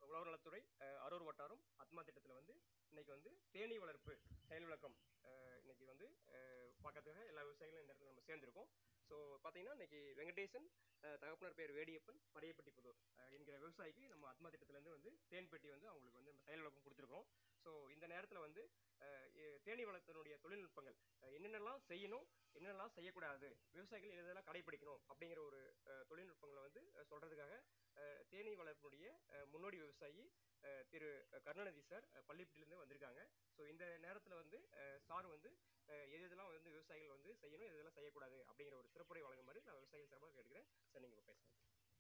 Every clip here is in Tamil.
உழவர் நலத்துறை அஹ், அரூர் வட்டாரம் அத்மா திட்டத்தில் வந்து இன்னைக்கு வந்து தேனீ வளர்ப்பு செயல் விளக்கம் அஹ், இன்னைக்கு வந்து அஹ், பார்க்கறதுக்காக எல்லா விவசாயிகளும் இந்த இடத்துல நம்ம சேர்ந்திருக்கோம் ஸோ பார்த்தீங்கன்னா இன்னைக்கு வெங்கடேசன் அஹ், தகப்பனார் பேர் வேடியப்பன் படையப்பட்டி புதூர் அஹ், என்கிற விவசாயிக்கு நம்ம அத்மா திட்டத்திலேருந்து வந்து தேன் பெட்டி வந்து அவங்களுக்கு வந்து நம்ம செயல் விளக்கம் கொடுத்துருக்கோம் ஸோ இந்த நேரத்தில் வந்து அஹ், எ- தேனீ வளர்த்தனுடைய தொழில்நுட்பங்கள் அஹ், என்னென்னலாம் செய்யணும் என்னென்னலாம் செய்யக்கூடாது விவசாயிகள் எதெல்லாம் கடைபிடிக்கணும் அப்படிங்கிற ஒரு அஹ், தொழில்நுட்பங்களை வந்து அஹ், சொல்றதுக்காக அஹ், தேனீ வளர்ப்பினுடைய அஹ், முன்னோடி விவசாயி அஹ், திரு கருணாநிதி சார் அஹ், பள்ளிப்பட்டியிலேருந்து வந்திருக்காங்க ஸோ இந்த நேரத்தில் வந்து அஹ், சார் வந்து அஹ், எது எதெல்லாம் வந்து விவசாயிகள் வந்து செய்யணும் எது எதெல்லாம் செய்யக்கூடாது அப்படிங்கிற ஒரு சிறப்புரை வழங்குமாறு நான் விவசாயிகள் சார்பாக கேட்கிறேன் சார் நீங்கள் பேசுங்க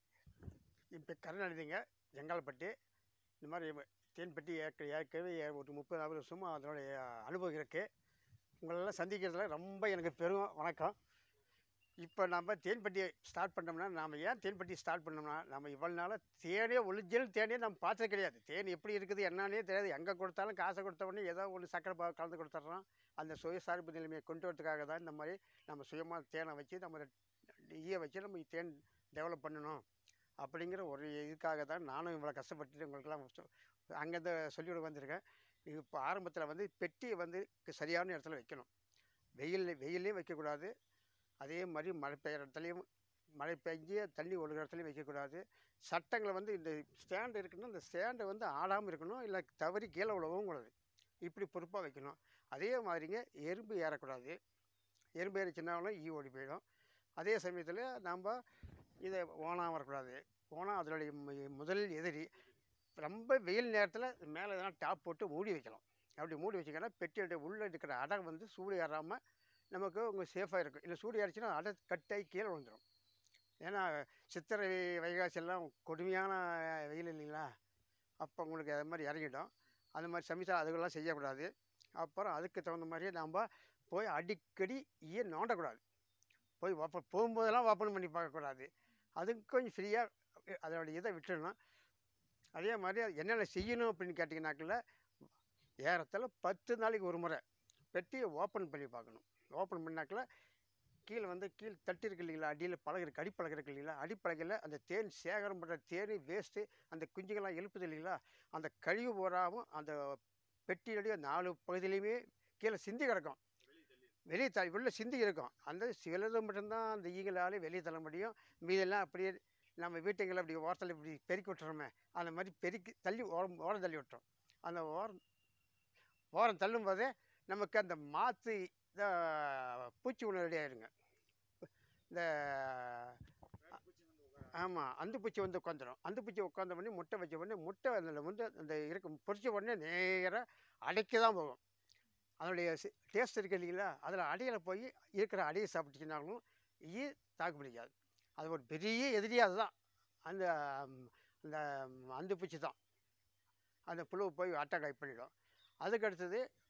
இப்போ கருணாநிதிங்க ஜங்காலப்பட்டி இந்த மாதிரி தேன்பட்டி ஏற்க ஏற்கனவே ஏ- ஒரு முப்பது நாற்பது வருஷமாக அதனுடைய அனுபவம் இருக்குது உங்களெல்லாம் சந்திக்கிறதுல ரொம்ப எனக்கு பெரும் வணக்கம் இப்போ நம்ம தேன்பட்டியை ஸ்டார்ட் பண்ணோம்னா நாம் ஏன் தேன்பட்டி ஸ்டார்ட் பண்ணோம்னா நம்ம இவ்வளோ நாளாக தேனே ஒரிஜினல் தேனே நம்ம பார்த்தது கிடையாது தேன் எப்படி இருக்குது என்னன்னே தெரியாது எங்கே கொடுத்தாலும் காசை கொடுத்த உடனே ஏதோ ஒன்று சக்கரை பாகு கலந்து கொடுத்துட்றோம் அந்த சுயசார்பு நிலைமையை கொண்டு வரதுக்காக தான் இந்த மாதிரி நம்ம சுயமாக தேனை வச்சு நம்ம ஈய வச்சு நம்ம தேன் டெவலப் பண்ணணும் அப்படிங்கிற ஒரு இதுக்காக தான் நானும் இவ்வளோ கஷ்டப்பட்டுட்டு உங்களுக்கெல்லாம் சொ- அங்கேருந்து சொல்லிவிட வந்திருக்கேன் இது இப்போ ஆரம்பத்தில் வந்து பெட்டியை வந்து க- சரியான இடத்துல வைக்கணும் வெயில் வெயிலையும் வைக்கக்கூடாது அதே மாதிரி மழை பெய்கிற இடத்துலையும் மழை பெஞ்சு தண்ணி ஒழுகிற இடத்துலையும் வைக்கக்கூடாது சட்டங்களை வந்து இந்த ஸ்டாண்டு இருக்குன்னா இந்த ஸ்டாண்டை வந்து ஆடாமல் இருக்கணும் இல்லை தவறி கீழே விழவும் கூடாது இப்படி பொறுப்பாக வைக்கணும் அதே மாதிரிங்க எறும்பு ஏறக்கூடாது எறும்பு ஏறிச்சுன்னாலும் ஈ ஓடி போயிடும் அதே சமயத்தில் நம்ம இதை ஓனாக வரக்கூடாது ஓனா அதனுடைய மு- முதல் எதிரி ரொம்ப வெயில் நேரத்தில் மேலே எதனா டாப் போட்டு மூடி வைக்கலாம் அப்படி மூடி வச்சிங்கன்னா பெட்டியோடைய உள்ளே இருக்கிற அடை வந்து சூடு ஏறாமல் நமக்கு உங்கள் சேஃபாக இருக்கும் இல்லை சூடு ஏறிச்சுன்னா அடை கட்டாகி கீழே விழுந்துடும் ஏன்னா சித்திரை வைகாசி எல்லாம் கொடுமையான வெயில் இல்லைங்களா அப்போ உங்களுக்கு அது மாதிரி இறங்கிடும் அந்த மாதிரி சமயத்தில் அதுக்கெல்லாம் செய்யக்கூடாது அப்புறம் அதுக்கு தகுந்த மாதிரியே நாம் போய் அடிக்கடி ஈய நோண்டக்கூடாது போய் ஓப்பன் போகும்போதெல்லாம் ஓப்பன் பண்ணி பார்க்கக்கூடாது அதுக்கு கொஞ்சம் ஃப்ரீயாக அதோட இதை விட்டுடணும் அதே மாதிரி அது என்னென்ன செய்யணும் அப்படின்னு கேட்டிங்கனாக்கில் ஏறத்தாழ பத்து நாளைக்கு ஒரு முறை பெட்டியை ஓப்பன் பண்ணி பார்க்கணும் ஓப்பன் பண்ணாக்கில் கீழே வந்து கீழ் தட்டு இருக்கு இல்லைங்களா அடியில் பழகு இருக்கு அடிப்பழகு இருக்கு இல்லைங்களா அடிப்பழகில் அந்த தேன் சேகரம் பண்ணுற தேன் வேஸ்ட்டு அந்த குஞ்சுங்கள்லாம் எழுப்புது இல்லைங்களா அந்த கழிவு போகாமல் அந்த பெட்டியுடைய நாலு பகுதியிலையுமே கீழே சிந்தி கிடக்கும் வெளியே த உள்ள சிந்தி இருக்கும் அந்த சிலது மட்டும்தான் அந்த ஈகளால் வெளியே தள்ள முடியும் மீதெல்லாம் அப்படியே நம்ம வீட்டுங்களை அப்படி ஓரத்தில் இப்படி பெருக்கி விட்டுறோமே அந்த மாதிரி பெருக்கி தள்ளி ஓரம் ஓரம் தள்ளி விட்டுறோம் அந்த ஓரம் ஓரம் தள்ளும் போதே நமக்கு அந்த மாற்று பூச்சி உணவு ரெடி ஆயிருங்க இந்த ஆமாம் அந்த பூச்சி வந்து உட்காந்துரும் அந்த பூச்சி உட்காந்த உடனே முட்டை வச்ச உடனே முட்டை அதில் வந்து அந்த இருக்கும் பொரிச்ச உடனே நேராக அடைக்க தான் போகும் அதனுடைய டேஸ்ட் இருக்கு இல்லைங்களா அதில் அடையில் போய் இருக்கிற அடையை சாப்பிட்டுச்சுனாலும் ஈ தாக்கு பிடிக்காது அது ஒரு பெரிய எதிரியே அதுதான் அந்த ம், அந்த ம், அந்து பூச்சி தான் அந்த புழு போய் அட்டாக் பண்ணிடும் அதுக்கு அடுத்தது